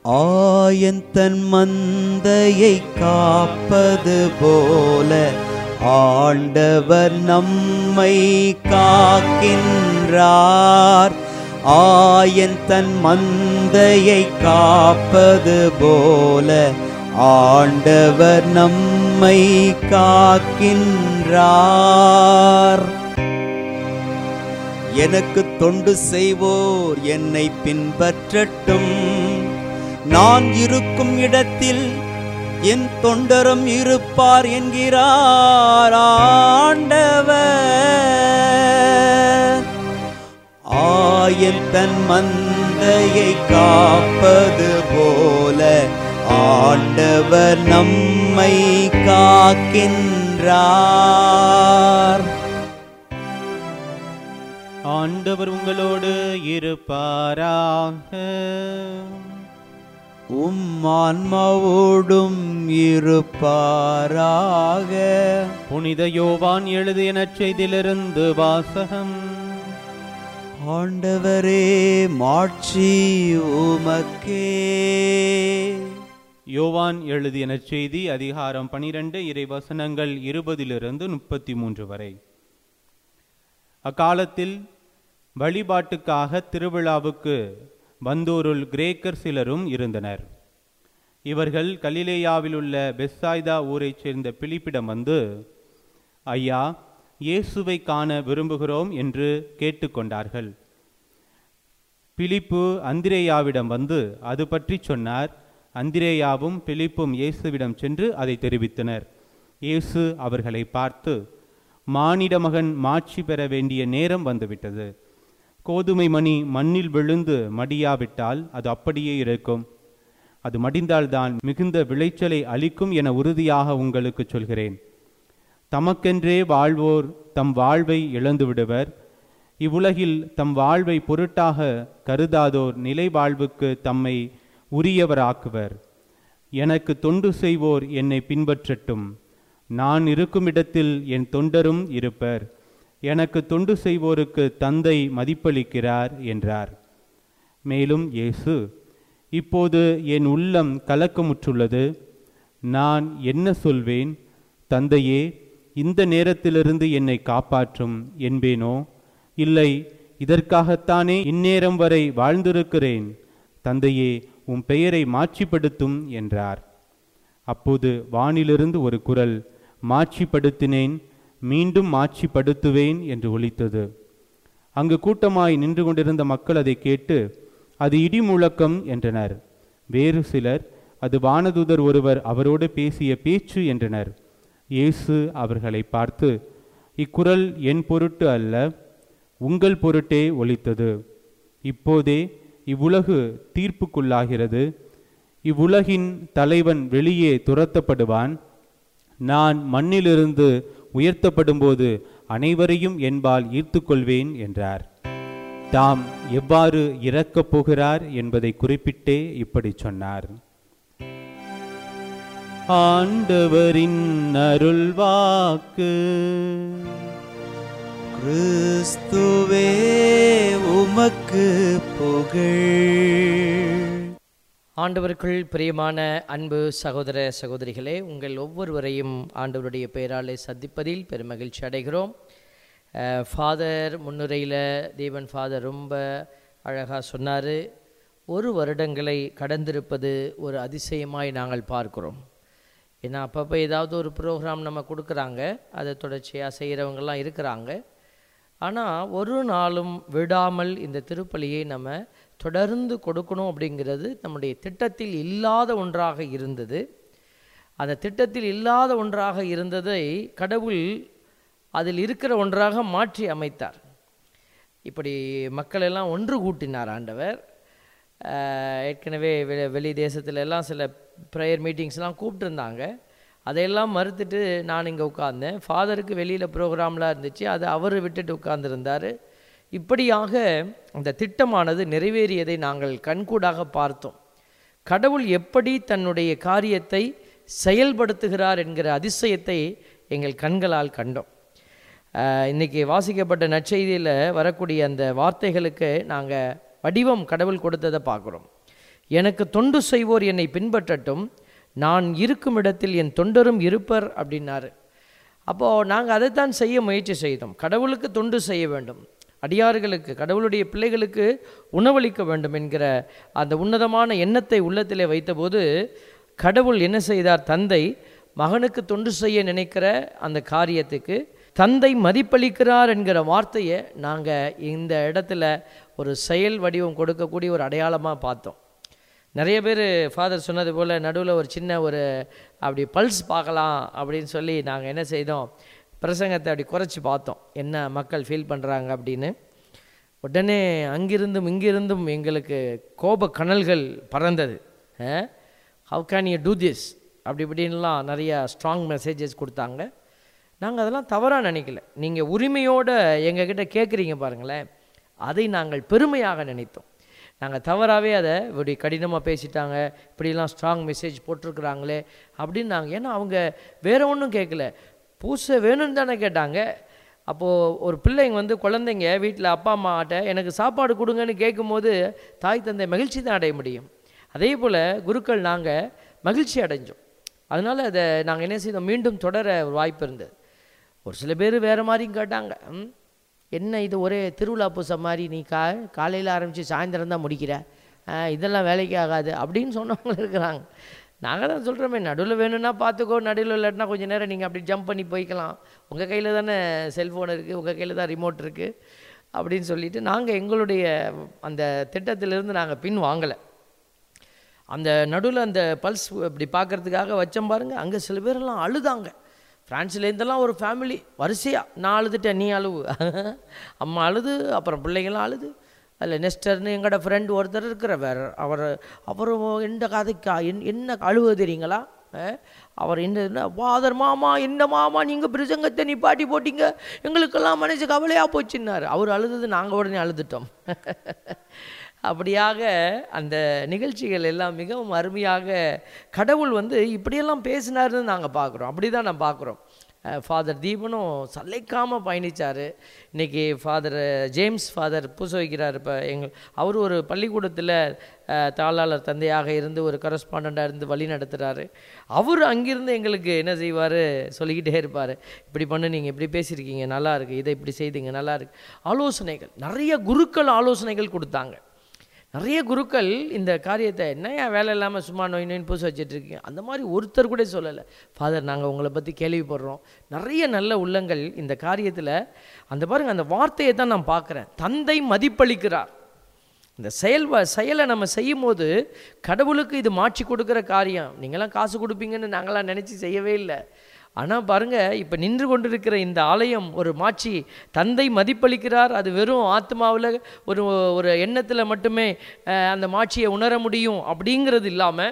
ஆயன் தன் மந்தையை காப்பது போல ஆண்டவர் நம்மை காக்கின்றார் ஆயன் தன் மந்தையை காப்பது போல ஆண்டவர் நம்மை காக்கின்றார் எனக்கு தொண்டு செய்வோர் என்னை பின்பற்றட்டும் நான் இருக்கும் இடத்தில் என் தொண்டரும் இருப்பார் என்கிறார் ஆண்டவர் ஆயன் தன் மந்தையை காப்பது போல ஆண்டவர் நம்மை காக்கின்றார் ஆண்டவர் உங்களோடு இருப்பாராக உம் ஆன்மாவோடும் இருப்பாராக புனித யோவான் எழுதிய நற்செய்தியிலிருந்து வாசகம் ஆண்டவரே மாட்சி உமக்கே யோவான் எழுதிய நற்செய்தி அதிகாரம் பனிரெண்டு இறைவசனங்கள் இருபதிலிருந்து முப்பத்தி மூன்று வரை அக்காலத்தில் வழிபாட்டுக்காக திருவிழாவுக்கு வந்தோருள் கிரேக்கர் சிலரும் இருந்தனர் இவர்கள் கலிலேயாவில் உள்ள பெஸ்ஸாய்தா ஊரைச் சேர்ந்த பிலிப்பிடம் வந்து ஐயா இயேசுவை காண விரும்புகிறோம் என்று கேட்டுக்கொண்டார்கள் பிலிப்பு அந்திரேயாவிடம் வந்து அது பற்றி சொன்னார் அந்திரேயாவும் பிலிப்பும் இயேசுவிடம் சென்று அதை தெரிவித்தனர் இயேசு அவர்களை பார்த்து மானிட மகன் மாட்சி பெற வேண்டிய நேரம் வந்துவிட்டது கோதுமை மணி மண்ணில் விழுந்து மடியாவிட்டால் அது அப்படியே இருக்கும் அது மடிந்தால்தான் மிகுந்த விளைச்சலை அளிக்கும் என உறுதியாக உங்களுக்கு சொல்கிறேன் தமக்கென்றே வாழ்வோர் தம் வாழ்வை இழந்து விடுவர் இவ்வுலகில் தம் வாழ்வை பொருட்டாக கருதாதோர் நிலை வாழ்வுக்கு தம்மை உரியவராக்குவர் எனக்கு தொண்டு செய்வோர் என்னை பின்பற்றட்டும் நான் இருக்கும் இடத்தில் என் தொண்டரும் இருப்பர் எனக்கு தொண்டு செய்வோருக்கு தந்தை மதிப்பளிக்கிறார் என்றார் மேலும் இயேசு இப்போது என் உள்ளம் கலக்கமுற்றுள்ளது நான் என்ன சொல்வேன் தந்தையே இந்த நேரத்திலிருந்து என்னை காப்பாற்றும் என்பேனோ இல்லை இதற்காகத்தானே இந்நேரம் வரை வாழ்ந்திருக்கிறேன் தந்தையே உம் பெயரை மாட்சிப்படுத்தும் என்றார் அப்போது வானிலிருந்து ஒரு குரல் மாட்சிப்படுத்தினேன் மீண்டும் மாட்சிப்படுத்துவேன் என்று ஒலித்தது அங்கு கூட்டமாய் நின்று கொண்டிருந்த மக்கள் அதை கேட்டு அது இடி முழக்கம் என்றனர் வேறு சிலர் அது வானதூதர் ஒருவர் அவரோடு பேசிய பேச்சு என்றனர் இயேசு அவர்களை பார்த்து இக்குரல் என் பொருட்டு அல்ல உங்கள் பொருட்டே ஒலித்தது இப்போதே இவ்வுலகு தீர்ப்புக்குள்ளாகிறது இவ்வுலகின் தலைவன் வெளியே துரத்தப்படுவான் நான் மண்ணிலிருந்து உயர்த்தப்படும்போது அனைவரையும் என்பால் ஈர்த்துக்கொள்வேன் என்றார் தாம் எவ்வாறு இறக்கப் போகிறார் என்பதை குறிப்பிட்டே இப்படி சொன்னார் ஆண்டவரின் அருள்வாக்கு கிறிஸ்துவே உமக்கு புகழ் ஆண்டவருக்குள் பிரியமான அன்பு சகோதர சகோதரிகளே உங்கள் ஒவ்வொருவரையும் ஆண்டவருடைய பெயராலே சந்திப்பதில் பெருமகிழ்ச்சி அடைகிறோம் ஃபாதர் முன்னுரையில் தேவன் ஃபாதர் ரொம்ப அழகாக சொன்னார் ஒரு வருடங்களை கடந்திருப்பது ஒரு அதிசயமாய் நாங்கள் பார்க்கிறோம் ஏன்னா அப்பப்போ ஏதாவது ஒரு ப்ரோக்ராம் நம்ம கொடுக்குறாங்க அதை தொடர்ச்சியாக செய்கிறவங்கெல்லாம் இருக்கிறாங்க ஆனால் ஒரு நாளும் விடாமல் இந்த திருப்பலியை நம்ம தொடர்ந்து கொடுக்கணும் அப்படிங்கிறது நம்முடைய திட்டத்தில் இல்லாத ஒன்றாக இருந்தது அந்த திட்டத்தில் இல்லாத ஒன்றாக இருந்ததை கடவுள் அதில் இருக்கிற ஒன்றாக மாற்றி அமைத்தார் இப்படி மக்களெல்லாம் ஒன்று கூட்டினார் ஆண்டவர் ஆஹ் ஏற்கனவே வெ வெளி தேசத்துல எல்லாம் சில ப்ரேயர் மீட்டிங்ஸ்லாம் கூப்பிட்டுருந்தாங்க அதையெல்லாம் மறுத்துட்டு நான் இங்கே உட்கார்ந்தேன் ஃபாதருக்கு வெளியில் ப்ரோக்ராம்லாம் இருந்துச்சு அதை அவர் விட்டுட்டு உட்கார்ந்துருந்தார் இப்படியாக அந்த திட்டமானது நிறைவேறியதை நாங்கள் கண்கூடாக பார்த்தோம் கடவுள் எப்படி தன்னுடைய காரியத்தை செயல்படுத்துகிறார் என்கிற அதிசயத்தை எங்கள் கண்களால் கண்டோம் ஆஹ் இன்னைக்கு வாசிக்கப்பட்ட நற்செய்தியில் வரக்கூடிய அந்த வார்த்தைகளுக்கு நாங்கள் வடிவம் கடவுள் கொடுத்ததை பார்க்குறோம் எனக்கு தொண்டு செய்வோர் என்னை பின்பற்றட்டும் நான் இருக்கும் இடத்தில் என் தொண்டரும் இருப்பர் அப்படின்னாரு அப்போது நாங்கள் அதைத்தான் செய்ய முயற்சி செய்தோம் கடவுளுக்கு தொண்டு செய்ய வேண்டும் அடியார்களுக்கு கடவுளுடைய பிள்ளைகளுக்கு உணவளிக்க வேண்டும் என்கிற அந்த உன்னதமான எண்ணத்தை உள்ளத்திலே வைத்தபோது கடவுள் என்ன செய்தார் தந்தை மகனுக்கு தொண்டு செய்ய நினைக்கிற அந்த காரியத்துக்கு தந்தை மதிப்பளிக்கிறார் என்கிற வார்த்தையை நாங்கள் இந்த இடத்துல ஒரு செயல் வடிவம் கொடுக்கக்கூடிய ஒரு அடையாளமாக பார்த்தோம் நிறைய பேர் ஃபாதர் சொன்னது போல் நடுவில் ஒரு சின்ன ஒரு அப்படி பல்ஸ் பார்க்கலாம் அப்படின்னு சொல்லி நாங்கள் என்ன செய்தோம் பிரசங்கத்தை அப்படி குறைச்சி பார்த்தோம் என்ன மக்கள் ஃபீல் பண்ணுறாங்க அப்படின்னு உடனே அங்கிருந்தும் இங்கிருந்தும் எங்களுக்கு கோப கனல்கள் பறந்தது how can you do this அப்படி இப்படின்லாம் நிறையா ஸ்ட்ராங் மெசேஜஸ் கொடுத்தாங்க நாங்கள் அதெல்லாம் தவறாக நினைக்கல நீங்கள் உரிமையோடு எங்ககிட்ட கேட்குறீங்க பாருங்களேன் அதை நாங்கள் பெருமையாக நினைத்தோம் நாங்கள் தவறாகவே அதை இப்படி கடினமாக பேசிட்டாங்க இப்படிலாம் ஸ்ட்ராங் மெசேஜ் போட்டிருக்கிறாங்களே அப்படின்னு நாங்கள் ஏன்னா அவங்க வேற ஒன்றும் கேட்கல பூசை வேணும்னு தானே கேட்டாங்க அப்போது ஒரு பிள்ளைங்க வந்து குழந்தைங்க வீட்டில் அப்பா அம்மாட்ட எனக்கு சாப்பாடு கொடுங்கன்னு கேட்கும்போது தாய் தந்தை மகிழ்ச்சி தான் அடைய முடியும் அதே போல் குருக்கள் நாங்கள் மகிழ்ச்சி அடைஞ்சோம் அதனால் அதை நாங்கள் என்ன செய்தோம் மீண்டும் தொடர ஒரு வாய்ப்பு இருந்தது ஒரு சில பேர் வேறு மாதிரியும் கேட்டாங்க ம், என்ன இது ஒரே திருவிழா பூசை மாதிரி நீ கா காலையில் ஆரம்பித்து சாயந்தரம் தான் முடிக்கிற ஆ, இதெல்லாம் வேலைக்கு ஆகாது அப்படின்னு சொன்னவங்க இருக்கிறாங்க நாங்கள் தான் சொல்கிறோமே நடுவில் வேணும்னா பார்த்துக்கோ நடுவில் இல்லாட்டினா கொஞ்சம் நேரம் நீங்கள் அப்படி ஜம்ப் பண்ணி போய்க்கலாம் உங்கள் கையில் தானே செல்ஃபோன் இருக்குது உங்கள் கையில் தான் ரிமோட் இருக்குது அப்படின்னு சொல்லிட்டு நாங்கள் எங்களுடைய அந்த திட்டத்திலிருந்து நாங்கள் பின் வாங்கலை அந்த நடுவில் அந்த பல்ஸ் இப்படி பார்க்கறதுக்காக வச்சோம் பாருங்க அங்கே சில பேரெல்லாம் அழுதாங்க ஃப்ரான்ஸ்லேருந்தெல்லாம் ஒரு ஃபேமிலி வரிசையாக நான் அழுதுட்டேன் நீ அழுவு அம்மா அழுது அப்புறம் பிள்ளைங்களாம் அழுது அதில் நெஸ்டர்னு எங்களோட ஃப்ரெண்ட் ஒருத்தர் இருக்கிறவர் அவர் அவர் எந்த கதைக்கா என் என்ன அழுவ தெரியுங்களா அஹ், அவர் என்ன ஃபாதர் மாமா என்ன மாமா நீங்கள் பிரசங்கத்தை நிப்பாட்டி போட்டீங்க எங்களுக்கெல்லாம் மனசு கவலையாக போச்சுன்னாரு அவர் அழுதது நாங்கள் உடனே அழுதுட்டோம் அப்படியாக அந்த நிகழ்ச்சிகள் எல்லாம் மிகவும் அருமையாக கடவுள் வந்து இப்படியெல்லாம் பேசினாருன்னு நாங்கள் பார்க்குறோம் அப்படி தான் நான் பார்க்குறோம் ஃபாதர் தீபனும் சளைக்காமல் பயணித்தார் இன்றைக்கி ஃபாதர் ஜேம்ஸ் ஃபாதர் பூச வைக்கிறார் இப்போ எங்கள் அவர் ஒரு பள்ளிக்கூடத்தில் அஹ், தாளாளர் தந்தையாக இருந்து ஒரு கரஸ்பாண்டாக இருந்து வழி நடத்துகிறாரு அவர் அங்கிருந்து எங்களுக்கு என்ன செய்வார் சொல்லிக்கிட்டே இருப்பார் இப்படி பண்ணு நீங்கள் இப்படி பேசியிருக்கீங்க நல்லா இருக்கு இதை இப்படி செய்தீங்க நல்லா இருக்கு ஆலோசனைகள் நிறைய குருக்கள் ஆலோசனைகள் கொடுத்தாங்க நிறைய குருக்கள் இந்த காரியத்தை என்னையா வேலை இல்லாமல் சும்மா நோய் நோயின்னு பூச வச்சுட்டு இருக்கீங்க அந்த மாதிரி ஒருத்தர் கூட சொல்லலை ஃபாதர் நாங்கள் உங்களை பற்றி கேள்விப்படுறோம் நிறைய நல்ல உள்ளங்கள் இந்த காரியத்தில் அந்த பாருங்க அந்த வார்த்தையை தான் நான் பார்க்குறேன் தந்தை மதிப்பளிக்கிறார் இந்த செயல் வ- செயலை நம்ம செய்யும் போது கடவுளுக்கு இது மாற்றி கொடுக்குற காரியம் நீங்களாம் காசு கொடுப்பீங்கன்னு நாங்களாம் நினச்சி செய்யவே இல்லை ஆனால் பாருங்க இப்போ நின்று கொண்டிருக்கிற இந்த ஆலயம் ஒரு மாட்சி தந்தை மதிப்பளிக்கிறார் அது வெறும் ஆத்மாவில் ஒரு ஒரு எண்ணத்தில் மட்டுமே அஹ், அந்த மாட்சியை உணர முடியும் அப்படிங்கிறது இல்லாமல்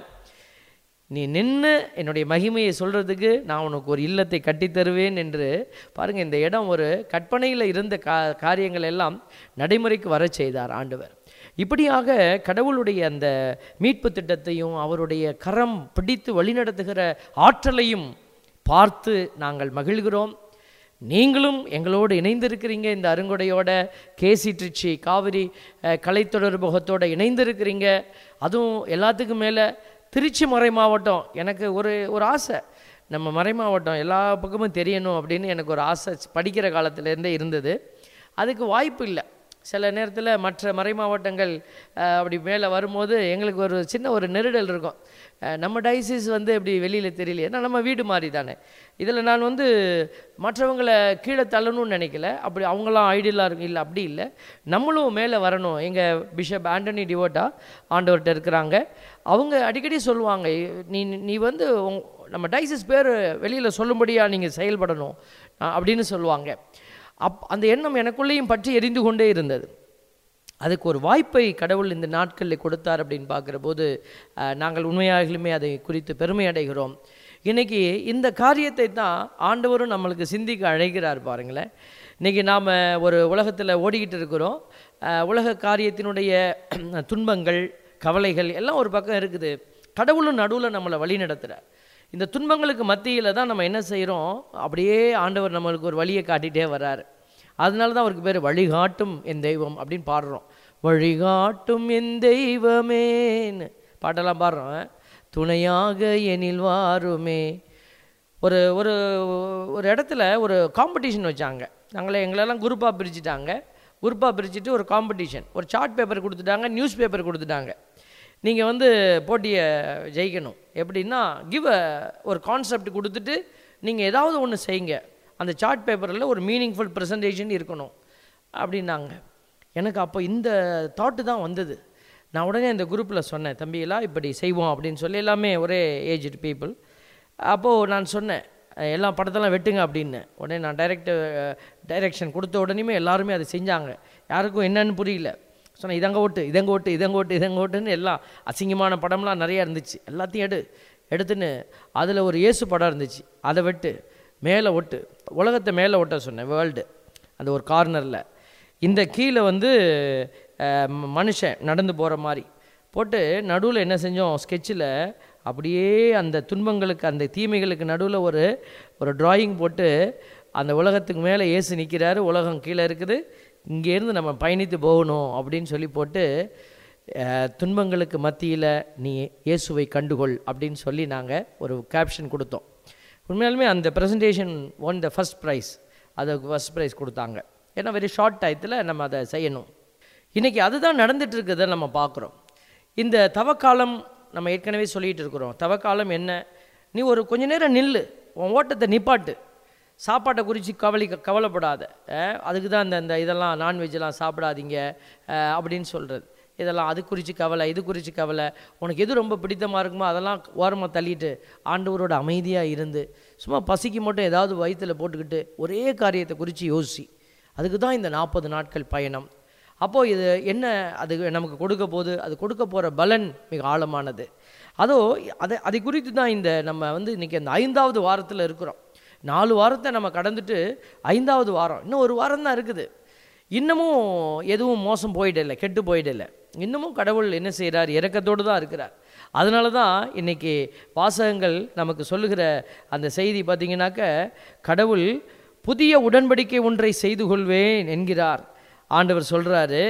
நீ நின்று என்னுடைய மகிமையை சொல்கிறதுக்கு நான் உனக்கு ஒரு இல்லத்தை கட்டித் தருவேன் என்று பாருங்கள் இந்த இடம் ஒரு கற்பனையில் இருந்த கா காரியங்கள் எல்லாம் நடைமுறைக்கு வரச் செய்தார் ஆண்டவர் இப்படியாக கடவுளுடைய அந்த மீட்பு திட்டத்தையும் அவருடைய கரம் பிடித்து வழிநடத்துகிற ஆற்றலையும் பார்த்து நாங்கள் மகிழ்கிறோம் நீங்களும் எங்களோடு இணைந்திருக்கிறீங்க இந்த அருங்கொடையோட கேசி ட்ரிச்சி காவிரி அஹ், கலைத்தொடர்பகத்தோட இணைந்திருக்கிறீங்க அதுவும் எல்லாத்துக்கும் மேலே திருச்சி மறை மாவட்டம் எனக்கு ஒரு ஒரு ஆசை நம்ம மறை மாவட்டம் எல்லா பக்கமும் தெரியணும் அப்படின்னு எனக்கு ஒரு ஆசை படிக்கிற காலத்துலேருந்தே இருந்தது அதுக்கு வாய்ப்பு இல்லை சில நேரத்தில் மற்ற மறை மாவட்டங்கள் அஹ், அப்படி மேலே வரும்போது எங்களுக்கு ஒரு சின்ன ஒரு நெருடல் இருக்கும் அஹ், நம்ம டைசிஸ் வந்து இப்படி வெளியில் தெரியல ஏன்னா நம்ம வீடு மாதிரி தானே இதில் நான் வந்து மற்றவங்களை கீழே தள்ளணும்னு நினைக்கல அப்படி அவங்களாம் ஐடியலாக இருக்கு இல்லை அப்படி இல்லை நம்மளும் மேலே வரணும் எங்கள் பிஷப் ஆண்டனி டிவோட்டா ஆண்டவர்கிட்ட இருக்கிறாங்க அவங்க அடிக்கடி சொல்லுவாங்க நீ நீ வந்து உங்க- நம்ம டைசிஸ் பேர் வெளியில் சொல்லும்படியாக நீங்கள் செயல்படணும் அஹ், அப்படின்னு சொல்லுவாங்க அப் அந்த எண்ணம் எனக்குள்ளேயும் பற்றி எரிந்து கொண்டே இருந்தது அதுக்கு ஒரு வாய்ப்பை கடவுள் இந்த நாட்களில் கொடுத்தார் அப்படின்னு பார்க்குற போது அஹ், நாங்கள் உண்மையாகலுமே அதை குறித்து பெருமை அடைகிறோம் இன்னைக்கு இந்த காரியத்தை தான் ஆண்டவரும் நம்மளுக்கு சிந்திக்க அழைக்கிறார் பாருங்களேன் இன்னைக்கு நாம் ஒரு உலகத்தில் ஓடிக்கிட்டு இருக்கிறோம் அஹ், உலக காரியத்தினுடைய துன்பங்கள் கவலைகள் எல்லாம் ஒரு பக்கம் இருக்குது கடவுளும் நடுவில் நம்மளை வழி நடத்துகிறார் இந்த துன்பங்களுக்கு மத்தியில் தான் நம்ம என்ன செய்கிறோம் அப்படியே ஆண்டவர் நம்மளுக்கு ஒரு வழியை காட்டிகிட்டே வர்றாரு அதனால தான் அவருக்கு பேர் வழிகாட்டும் என் தெய்வம் அப்படின்னு பாடுறோம் வழிகாட்டும் என் தெய்வமேன்னு பாட்டெல்லாம் பாடுறோம் துணையாக எனில் வாருமே ஒரு ஒரு ஒரு இடத்துல ஒரு காம்படிஷன் வச்சாங்க நாங்களே எங்களெல்லாம் குரூப்பாக பிரிச்சுட்டாங்க குரூப்பாக பிரிச்சுட்டு ஒரு காம்படிஷன் ஒரு சார்ட் பேப்பர் கொடுத்துட்டாங்க நியூஸ் பேப்பர் கொடுத்துட்டாங்க நீங்கள் வந்து போட்டியை ஜெயிக்கணும் எப்படின்னா கிவ் அ ஒரு கான்செப்ட் கொடுத்துட்டு நீங்கள் ஏதாவது ஒன்று செய்யுங்க அந்த சார்ட் பேப்பரில் ஒரு மீனிங்ஃபுல் ப்ரெசன்டேஷன் இருக்கணும் அப்படின்னாங்க எனக்கு அப்போ இந்த தாட்டு தான் வந்தது நான் உடனே இந்த குரூப்பில் சொன்னேன் தம்பியெல்லாம் இப்படி செய்வோம் அப்படின்னு சொல்லி எல்லாமே ஒரே ஏஜ்டு பீப்புள் அப்போது நான் சொன்னேன் அஹ் எல்லா படத்தெல்லாம் வெட்டுங்க அப்படின்னு உடனே நான் டைரக்ட் டைரக்ஷன் கொடுத்த உடனேயுமே எல்லாருமே அதை செஞ்சாங்க யாருக்கும் என்னன்னு புரியல சொன்னேன் இதங்க ஓட்டு இதங்க ஓட்டு இதங்க ஓட்டு இதங்க ஓட்டுன்னு எல்லாம் அசிங்கமான படம்லாம் நிறையா இருந்துச்சு எல்லாத்தையும் எடு எடுத்துன்னு அதில் ஒரு இயேசு படம் இருந்துச்சு அதை வெட்டு மேலே ஒட்டு உலகத்தை மேலே ஒட்ட சொன்னேன் வேர்ல்டு அந்த ஒரு கார்னரில் இந்த கீழே வந்து அஹ், ம- மனுஷன் நடந்து போகிற மாதிரி போட்டு நடுவில் என்ன செஞ்சோம் ஸ்கெட்சில் அப்படியே அந்த துன்பங்களுக்கு அந்த தீமைகளுக்கு நடுவில் ஒரு ஒரு டிராயிங் போட்டு அந்த உலகத்துக்கு மேலே இயேசு நிற்கிறாரு உலகம் கீழே இருக்குது இங்கேருந்து நம்ம பயணித்து போகணும் அப்படின்னு சொல்லி போட்டு அஹ், துன்பங்களுக்கு மத்தியில் நீ இயேசுவை கண்டுகொள் அப்படின்னு சொல்லி நாங்கள் ஒரு கேப்ஷன் கொடுத்தோம் உண்மையாலுமே அந்த presentation won the first prize அதுக்கு ஃபஸ்ட் ப்ரைஸ் கொடுத்தாங்க ஏன்னா வெரி ஷார்ட் டயத்தில் நம்ம அதை செய்யணும் இன்றைக்கி அதுதான் நடந்துட்டு இருக்கிறத நம்ம பார்க்குறோம் இந்த தவக்காலம் நம்ம ஏற்கனவே சொல்லிகிட்டு இருக்கிறோம் தவக்காலம் என்ன நீ ஒரு கொஞ்ச நேரம் நில்லு உன் ஓட்டத்தை நிப்பாட்டு சாப்பாட்டை குறித்து கவலை கவலைப்படாத அஹ், அதுக்கு தான் இந்த இந்த இதெல்லாம் நான்வெஜ்லாம் சாப்பிடாதீங்க அஹ், அப்படின்னு சொல்கிறது இதெல்லாம் அது குறித்து கவலை இது குறித்து கவலை உனக்கு எது ரொம்ப பிடித்தமாக இருக்குமோ அதெல்லாம் ஓரமாக தள்ளிட்டு ஆண்டவரோட அமைதியாக இருந்து சும்மா பசிக்கு மட்டும் ஏதாவது வயிற்றில் போட்டுக்கிட்டு ஒரே காரியத்தை குறித்து யோசி அதுக்கு தான் இந்த நாற்பது நாட்கள் பயணம் அப்போது இது என்ன அது நமக்கு கொடுக்க போகுது அது கொடுக்க போகிற பலன் மிக ஆழமானது அதோ அதை அதை குறித்து தான் இந்த நம்ம வந்து இன்றைக்கி அந்த ஐந்தாவது வாரத்தில் இருக்கிறோம் நாலு வாரத்தை நம்ம கடந்துட்டு ஐந்தாவது வாரம் இன்னும் ஒரு வாரம் தான் இருக்குது இன்னமும் எதுவும் மோசம் போயிடலை கெட்டு போயிடலை இன்னமும் கடவுள் என்ன செய்கிறார் இரக்கத்தோடு தான் இருக்கிறார் அதனால தான் இன்றைக்கி வாசகங்கள் நமக்கு சொல்லுகிற அந்த செய்தி பார்த்தீங்கன்னாக்க கடவுள் புதிய உடன்படிக்கை ஒன்றை செய்து கொள்வேன் என்கிறார் ஆண்டவர் சொல்கிறாரு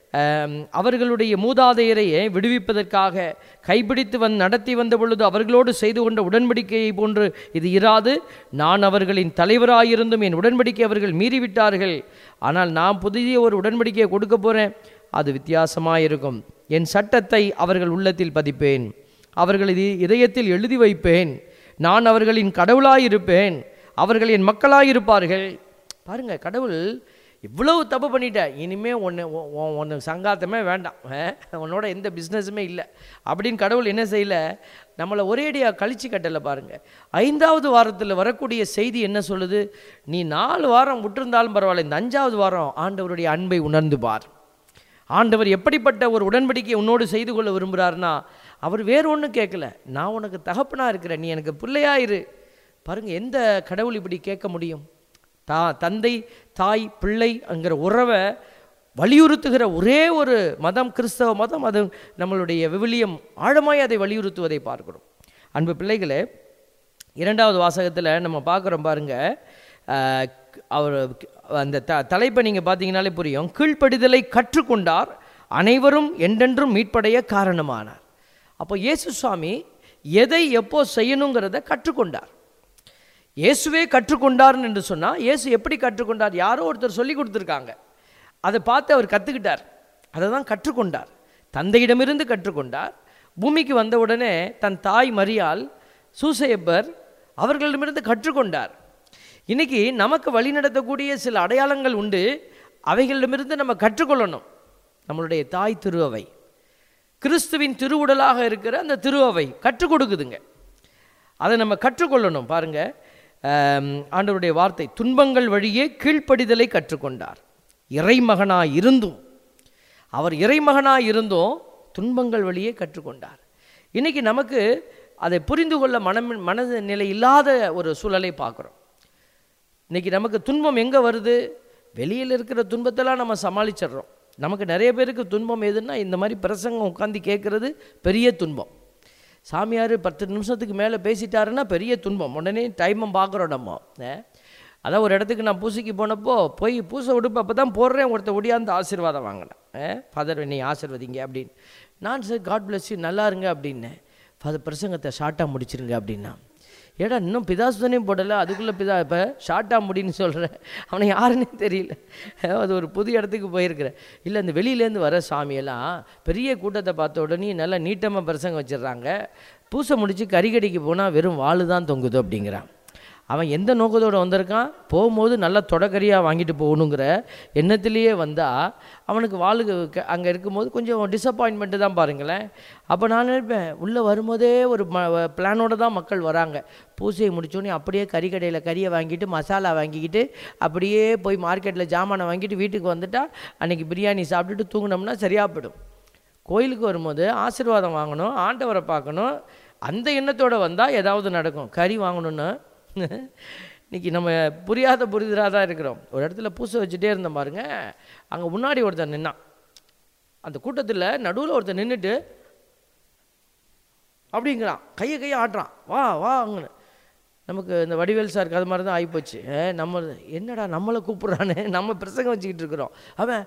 அவர்களுடைய மூதாதையரையே விடுவிப்பதற்காக கைப்பிடித்து வந்து நடத்தி வந்த பொழுது அவர்களோடு செய்து கொண்ட உடன்படிக்கையை போன்று இது இராது நான் அவர்களின் தலைவராயிருந்தும் என் உடன்படிக்கை அவர்கள் மீறிவிட்டார்கள் ஆனால் நான் புதிய ஒரு உடன்படிக்கையை கொடுக்க போகிறேன் அது வித்தியாசமாக இருக்கும் என் சட்டத்தை அவர்கள் உள்ளத்தில் பதிப்பேன் அவர்கள் இது இதயத்தில் எழுதி வைப்பேன் நான் அவர்களின் கடவுளாயிருப்பேன் அவர்கள் என் மக்களாயிருப்பார்கள் பாருங்க கடவுள் இவ்வளவு தப்பு பண்ணிட்ட இனிமே ஒன்று ஒன்று சங்காத்தமே வேண்டாம் அஹ், உன்னோட எந்த பிஸ்னஸுமே இல்லை அப்படின்னு கடவுள் என்ன செய்யல நம்மளை ஒரேடியாக கழிச்சு கட்டலை பாருங்க ஐந்தாவது வாரத்தில் வரக்கூடிய செய்தி என்ன சொல்லுது நீ நாலு வாரம் விட்டிருந்தாலும் பரவாயில்ல இந்த அஞ்சாவது வாரம் ஆண்டவருடைய அன்பை உணர்ந்து பார் ஆண்டவர் எப்படிப்பட்ட ஒரு உடன்படிக்கையை உன்னோடு செய்து கொள்ள விரும்புகிறாருன்னா அவர் வேறு ஒன்றும் கேட்கல நான் உனக்கு தகப்பனாக இருக்கிறேன் நீ எனக்கு பிள்ளையாயிரு பாருங்க எந்த கடவுள் இப்படி கேட்க முடியும் தா தந்தை தாய் பிள்ளை என்கிற உறவை வலியுறுத்துகிற ஒரே ஒரு மதம் கிறிஸ்தவ மதம் அது நம்மளுடைய விவிலியம் ஆழமாய் அதை வலியுறுத்துவதை பார்க்கிறோம் அன்பு பிள்ளைகளே இரண்டாவது வாசகத்தில் நம்ம பார்க்குறோம் பாருங்க அஹ், அவர் அந்த த தலைப்பை நீங்கள் பார்த்தீங்கனாலே புரியும் கீழ்ப்படிதலை கற்றுக்கொண்டார் அனைவரும் என்றென்றும் மீட்படைய காரணமானார் அப்போ இயேசு சுவாமி எதை எப்போ செய்யணுங்கிறத கற்றுக்கொண்டார் இயேசுவே கற்றுக்கொண்டார்னு என்று சொன்னால் இயேசு எப்படி கற்றுக்கொண்டார் யாரோ ஒருத்தர் சொல்லி கொடுத்துருக்காங்க அதை பார்த்து அவர் கற்றுக்கிட்டார் அதை தான் கற்றுக்கொண்டார் தந்தையிடமிருந்து கற்றுக்கொண்டார் பூமிக்கு வந்த உடனே தன் தாய் மரியாள் சூசையப்பர் அவர்களிடமிருந்து கற்றுக்கொண்டார் இன்னைக்கு நமக்கு வழிநடத்தக்கூடிய சில அடையாளங்கள் உண்டு அவைகளிடமிருந்து நம்ம கற்றுக்கொள்ளணும் நம்மளுடைய தாய் திருஅவை கிறிஸ்துவின் திருவுடலாக இருக்கிற அந்த திருஅவை கற்றுக் கொடுக்குதுங்க அதை நம்ம கற்றுக்கொள்ளணும் பாருங்க ஆம், ஆண்டவருடைய வார்த்தை துன்பங்கள் வழியே கீழ்ப்படிதலை கற்றுக்கொண்டார் இறைமகனாய் இருந்தும் அவர் இறைமகனாய் இருந்தும் துன்பங்கள் வழியே கற்றுக்கொண்டார் இன்னைக்கு நமக்கு அதை புரிந்து கொள்ள மனம் மனது நிலை இல்லாத ஒரு சூழலை பார்க்குறோம் இன்னைக்கு நமக்கு துன்பம் எங்கே வருது வெளியில் இருக்கிற துன்பத்தெல்லாம் நம்ம சமாளிச்சிடுறோம் நமக்கு நிறைய பேருக்கு துன்பம் எதுன்னா இந்த மாதிரி பிரசங்கம் உட்காந்து கேட்குறது பெரிய துன்பம் சாமியார் பத்து நிமிஷத்துக்கு மேலே பேசிட்டாருன்னா பெரிய துன்பம் உடனே டைமை பார்க்குறோம் நம்ம அஹ். அதான் ஒரு இடத்துக்கு நான் பூசைக்கு போனப்போ போய் பூசை உடுப்பு அப்போ தான் போடுறேன் ஒருத்தர் ஒடியாந்து ஆசீர்வாதம் வாங்கினேன் ஃபாதர் என்னை ஆசீர்வதிங்க அப்படின்னு நான் சார் காட் bless you நல்லா இருங்க அப்படின்னேன் ஃபாதர் பிரசங்கத்தை ஷார்ட்டாக முடிச்சிருங்க அப்படின்னா ஏடா இன்னும் பிதாசுதனையும் போடலை அதுக்குள்ளே பிதா இப்போ ஷார்ட்டாக முடின்னு சொல்கிறேன் அவனை யாருன்னே தெரியல அது ஒரு புது இடத்துக்கு போயிருக்கிறேன் இல்லை இந்த வெளியிலேருந்து வர சாமியெல்லாம் பெரிய கூட்டத்தை பார்த்த உடனே நல்லா நீட்டமாக பிரசங்கம் வச்சிடுறாங்க பூசை முடித்து கறிக்கடிக்கு போனால் வெறும் வாள் தான் தொங்குது அப்படிங்கிறான் அவன் எந்த நோக்கத்தோடு வந்திருக்கான் போகும்போது நல்லா தொடக்கரியாக வாங்கிட்டு போகணுங்கிற எண்ணத்திலேயே வந்தால் அவனுக்கு வாளுக்கு அங்கே இருக்கும்போது கொஞ்சம் டிசப்பாயின்மெண்ட்டு தான் பாருங்களேன் அப்போ நான் நினைப்பேன் உள்ளே வரும்போதே ஒரு ம பிளானோடு தான் மக்கள் வராங்க பூசையை முடிச்சோடனே அப்படியே கறிக்கடையில் கறியை வாங்கிட்டு மசாலா வாங்கிக்கிட்டு அப்படியே போய் மார்க்கெட்டில் ஜாமானை வாங்கிட்டு வீட்டுக்கு வந்துட்டா அன்றைக்கி பிரியாணி சாப்பிட்டுட்டு தூங்கினோம்னா சரியாக போயிடும் கோயிலுக்கு வரும்போது ஆசீர்வாதம் வாங்கணும் ஆண்டவரை பார்க்கணும் அந்த எண்ணத்தோடு வந்தால் ஏதாவது நடக்கும் கறி வாங்கணுன்னு இன்னைக்கு நம்ம புரியாத புரிதலாக தான் இருக்கிறோம் ஒரு இடத்துல பூசை வச்சுட்டே இருந்தோம் பாருங்க அங்கே முன்னாடி ஒருத்தன் நின்னான் அந்த கூட்டத்தில் நடுவில் ஒருத்தன் நின்றுட்டு அப்படிங்கிறான் கையை கையை ஆட்டுறான் வா வா அங்கன்னு நமக்கு இந்த வடிவேல் சாருக்கு அது மாதிரி தான் ஆகிப்போச்சு ஏ, நம்ம என்னடா நம்மளை கூப்பிட்றானே நம்ம பிரசங்கம் வச்சுக்கிட்டு இருக்கிறோம் அவன்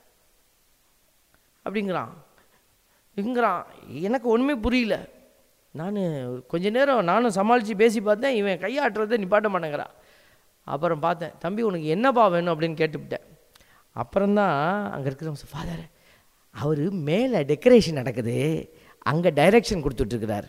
அப்படிங்கிறான் இங்கிறான் எனக்கு ஒன்றுமே புரியல நான் கொஞ்ச நேரம் நானும் சமாளித்து பேசி பார்த்தேன் இவன் கையாட்டுறதை நிப்பாட்ட மாட்டேங்கிறான் அப்புறம் பார்த்தேன் தம்பி உனக்கு என்னப்பா வேணும் அப்படின்னு கேட்டுவிட்டேன் அப்புறம்தான் அங்கே இருக்கிறவங்க ஃபாதர் அவர் மேலே டெக்கரேஷன் நடக்குது அங்கே டைரக்ஷன் கொடுத்துட்ருக்கிறார்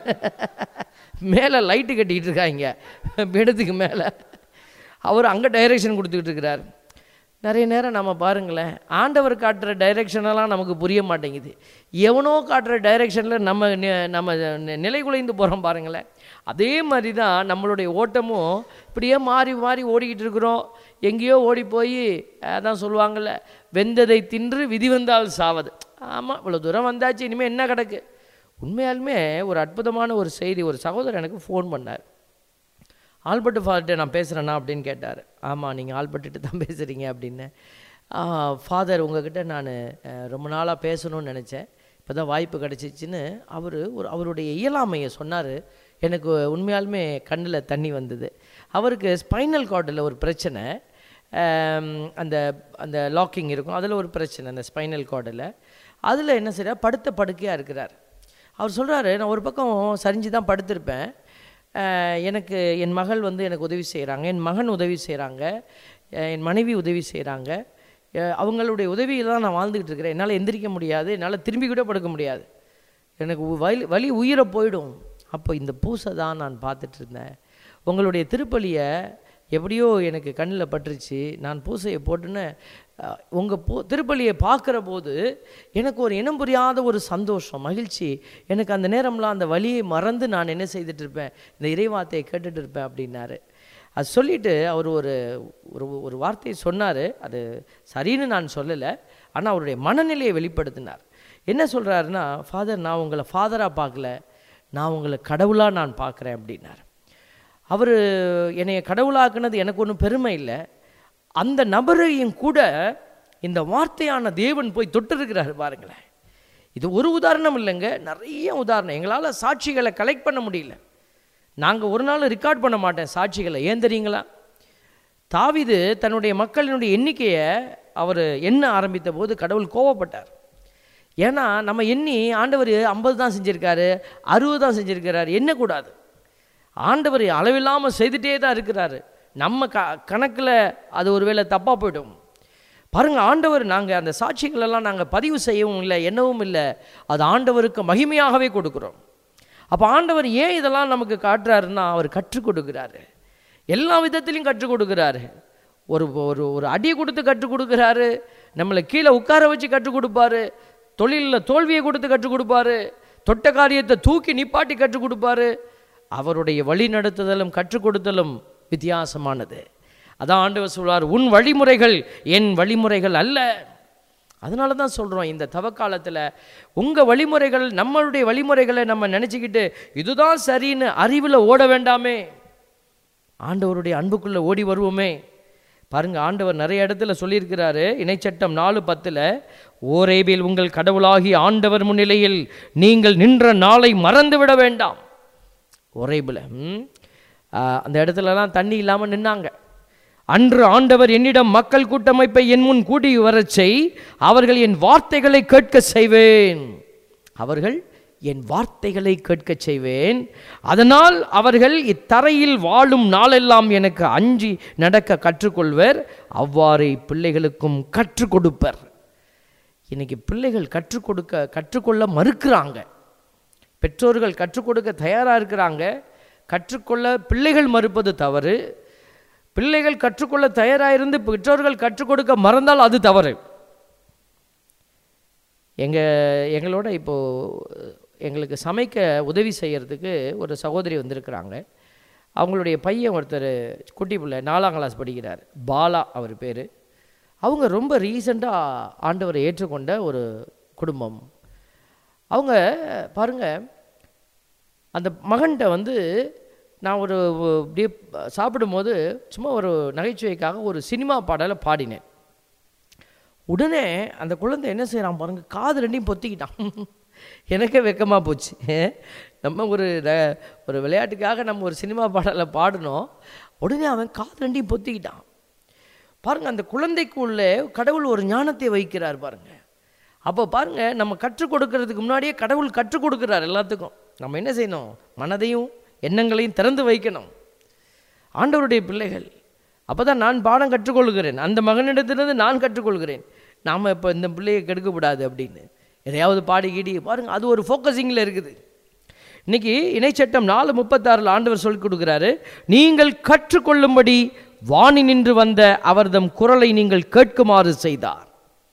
மேலே லைட்டு கட்டிக்கிட்டு இருக்காங்க பீடத்துக்கு மேலே அவர் அங்கே டைரக்ஷன் கொடுத்துக்கிட்டு இருக்கிறார் நிறைய நேரம் நம்ம பாருங்களேன் ஆண்டவர் காட்டுற டைரெக்ஷனெல்லாம் நமக்கு புரிய மாட்டேங்குது எவனோ காட்டுற டைரெக்ஷனில் நம்ம நி- நம்ம நி- நிலை குலைந்து போகிறோம் பாருங்களேன் அதே மாதிரி தான் நம்மளுடைய ஓட்டமும் இப்படியே மாறி மாறி ஓடிக்கிட்டு இருக்கிறோம் எங்கேயோ ஓடி போய் அதான் சொல்லுவாங்கள்ல வெந்ததை தின்று விதி வந்தால் சாவது ஆமாம் இவ்வளோ தூரம் வந்தாச்சு இனிமேல் என்ன கிடக்கு உண்மையாலுமே ஒரு அற்புதமான ஒரு செய்தி ஒரு சகோதரர் எனக்கு ஃபோன் பண்ணார் ஆல்பர்ட் ஃபாதர்கிட்ட நான் பேசுகிறேன்னா அப்படின்னு கேட்டார் ஆமாம் நீங்கள் ஆல்பர்ட்டு தான் பேசுகிறீங்க அப்படின்னு ஃபாதர் உங்ககிட்ட நான் ரொம்ப நாளாக பேசணும்னு நினச்சேன் இப்போ தான் வாய்ப்பு கிடச்சிச்சின்னு அவர் ஒரு அவருடைய இயலாமையை சொன்னார் எனக்கு உண்மையாலுமே கண்ணில் தண்ணி வந்தது அவருக்கு ஸ்பைனல் கார்டில் ஒரு பிரச்சனை ஆம், அந்த அந்த லாக்கிங் இருக்கும் அதில் ஒரு பிரச்சனை அந்த ஸ்பைனல் கார்டில் அதில் என்ன செய்ய படுத்த படுக்கையாக இருக்கிறார் அவர் சொல்கிறாரு நான் ஒரு பக்கம் சரிஞ்சு தான் படுத்திருப்பேன் அஹ், எனக்கு என் மகள் வந்து எனக்கு உதவி செய்கிறாங்க என் மகன் உதவி செய்கிறாங்க என் மனைவி உதவி செய்கிறாங்க அவங்களுடைய உதவியில் தான் நான் வாழ்ந்துக்கிட்டு இருக்கிறேன் என்னால் எந்திரிக்க முடியாது என்னால் திரும்பி கூட படுக்க முடியாது எனக்கு உ- வலி வலி உயிரை போயிடும் அப்போ இந்த பூசை தான் நான் பார்த்துட்டு இருந்தேன் உங்களுடைய திருப்பலியை எப்படியோ எனக்கு கண்ணில் பட்டுருச்சு நான் பூசையை போட்டுன்னு உங்கள் பூ திருப்பலியை பார்க்குற போது எனக்கு ஒரு இனம் புரியாத ஒரு சந்தோஷம் மகிழ்ச்சி எனக்கு அந்த நேரம்லாம் அந்த வலியை மறந்து நான் என்ன செய்துட்டு இருப்பேன் இந்த இறைவார்த்தையை கேட்டுட்டு இருப்பேன் அப்படின்னாரு அது சொல்லிட்டு அவர் ஒரு ஒரு ஒரு வார்த்தையை சொன்னார் அது சரின்னு நான் சொல்லலை ஆனால் அவருடைய மனநிலையை வெளிப்படுத்தினார் என்ன சொல்கிறாருன்னா ஃபாதர் நான் உங்களை ஃபாதராக பார்க்கல நான் உங்களை கடவுளாக நான் பார்க்குறேன் அப்படின்னார் அவர் என்னைய கடவுளாக்குனது எனக்கு ஒன்றும் பெருமை இல்லை அந்த நபரையும் கூட இந்த வார்த்தையான தேவன் போய் தொட்டிருக்கிறாரு பாருங்களேன் இது ஒரு உதாரணம் இல்லைங்க நிறைய உதாரணம் எங்களால் சாட்சிகளை கலெக்ட் பண்ண முடியல நாங்கள் ஒரு நாள் ரெக்கார்ட் பண்ண மாட்டேன் சாட்சிகளை ஏன் தெரியுங்களா தாவீது தன்னுடைய மக்களினுடைய எண்ணிக்கையை அவர் எண்ண ஆரம்பித்த போது கடவுள் கோவப்பட்டார் ஏன்னா நம்ம எண்ணி ஆண்டவர் ஐம்பது தான் செஞ்சுருக்காரு அறுபது தான் செஞ்சுருக்கிறாரு எண்ணக்கூடாது ஆண்டவர் அளவில்லாமல் செய்துட்டே தான் இருக்கிறாரு நம்ம க கணக்கில் அது ஒருவேளை தப்பாக போயிடும் பாருங்க ஆண்டவர் நாங்கள் அந்த சாட்சிகளெல்லாம் நாங்கள் பதிவு செய்யவும் இல்லை எண்ணவும் இல்லை அது ஆண்டவருக்கு மகிமையாகவே கொடுக்குறோம் அப்போ ஆண்டவர் ஏன் இதெல்லாம் நமக்கு காட்டுறாருன்னா அவர் கற்றுக் கொடுக்குறாரு எல்லா விதத்திலையும் கற்றுக் கொடுக்குறாரு ஒரு ஒரு ஒரு அடி கொடுத்து கற்றுக் கொடுக்குறாரு நம்மளை கீழே உட்கார வச்சு கற்றுக் கொடுப்பாரு தொழிலில் தோல்வியை கொடுத்து கற்றுக் கொடுப்பாரு தொட்ட காரியத்தை தூக்கி நிப்பாட்டி கற்றுக் கொடுப்பாரு அவருடைய வழி நடத்துதலும் கற்றுக் கொடுத்தலும் வித்தியாசமானது அதான் ஆண்டவர் சொல்வார் உன் வழிமுறைகள் என் வழிமுறைகள் அல்ல அதனால தான் சொல்கிறோம் இந்த தவக்காலத்தில் உங்கள் வழிமுறைகள் நம்மளுடைய வழிமுறைகளை நம்ம நினச்சிக்கிட்டு இதுதான் சரின்னு அறிவில் ஓட வேண்டாமே ஆண்டவருடைய அன்புக்குள்ளே ஓடி வருவோமே பாருங்க ஆண்டவர் நிறைய இடத்துல சொல்லியிருக்கிறாரு இணைச்சட்டம் நாலு பத்தில் ஓரேபில் உங்கள் கடவுளாகி ஆண்டவர் முன்னிலையில் நீங்கள் நின்ற நாளை மறந்து விட வேண்டாம் ஒரேபில் அந்த இடத்துலலாம் தண்ணி இல்லாமல் நின்னாங்க அன்று ஆண்டவர் என்னிடம் மக்கள் கூட்டமைப்பை என் முன் கூடி வரச் செய் அவர்கள் என் வார்த்தைகளை கேட்க செய்வேன் அவர்கள் என் வார்த்தைகளை கேட்கச் செய்வேன் அதனால் அவர்கள் இத்தரையில் வாழும் நாளெல்லாம் எனக்கு அஞ்சி நடக்க கற்றுக்கொள்வர் அவ்வாறே பிள்ளைகளுக்கும் கற்றுக் கொடுப்பர் இன்னைக்கு பிள்ளைகள் கற்றுக் கொடுக்க கற்றுக்கொள்ள மறுக்கிறாங்க பெற்றோர்கள் கற்றுக் கொடுக்க தயாராக இருக்கிறாங்க கற்றுக்கொள்ள பிள்ளைகள் மறுப்பது தவறு பிள்ளைகள் கற்றுக்கொள்ள தயாராக இருந்து பெற்றோர்கள் கற்றுக் கொடுக்க மறந்தால் அது தவறு எங்கள் எங்களோட இப்போது எங்களுக்கு சமைக்க உதவி செய்கிறதுக்கு ஒரு சகோதரி வந்திருக்கிறாங்க அவங்களுடைய பையன் ஒருத்தர் குட்டி பிள்ளை நாலாம் கிளாஸ் படிக்கிறார் பாலா அவர் பேர் அவங்க ரொம்ப ரீசெண்டாக ஆண்டவரை ஏற்றுக்கொண்ட ஒரு குடும்பம் அவங்க பாருங்க அந்த மகன்கிட்ட வந்து நான் ஒரு அப்படியே சாப்பிடும்போது சும்மா ஒரு நகைச்சுவைக்காக ஒரு சினிமா பாடலை பாடினேன் உடனே அந்த குழந்தை என்ன செய்கிறான் பாருங்க காது ரெண்டையும் பொத்திக்கிட்டான் எனக்கே வெக்கமாக போச்சு நம்ம ஒரு ர- ஒரு விளையாட்டுக்காக நம்ம ஒரு சினிமா பாடலை பாடினோம் உடனே அவன் காது ரெண்டையும் பொத்திக்கிட்டான் பாருங்க அந்த குழந்தைக்கு உள்ளே கடவுள் ஒரு ஞானத்தை வைக்கிறார் பாருங்க அப்போ பாருங்க நம்ம கற்றுக் கொடுக்கறதுக்கு முன்னாடியே கடவுள் கற்றுக் கொடுக்கிறார் எல்லாத்துக்கும் நம்ம என்ன செய்யணும் மனதையும் எண்ணங்களையும் திறந்து வைக்கணும் ஆண்டவருடைய பிள்ளைகள் அப்போ தான் நான் பாடம் கற்றுக்கொள்கிறேன் அந்த மகனிடத்திலிருந்து நான் கற்றுக்கொள்கிறேன் நாம் இப்போ இந்த பிள்ளையை கெடுக்கக்கூடாது அப்படின்னு எதையாவது பாடி கீடி பாருங்க அது ஒரு ஃபோக்கஸிங்கில் இருக்குது இன்னைக்கு இணைச்சட்டம் நாலு முப்பத்தாறில் ஆண்டவர் சொல்லிக் கொடுக்குறாரு நீங்கள் கற்றுக்கொள்ளும்படி வாணி நின்று வந்த அவர்தம் குரலை நீங்கள் கேட்குமாறு செய்தார்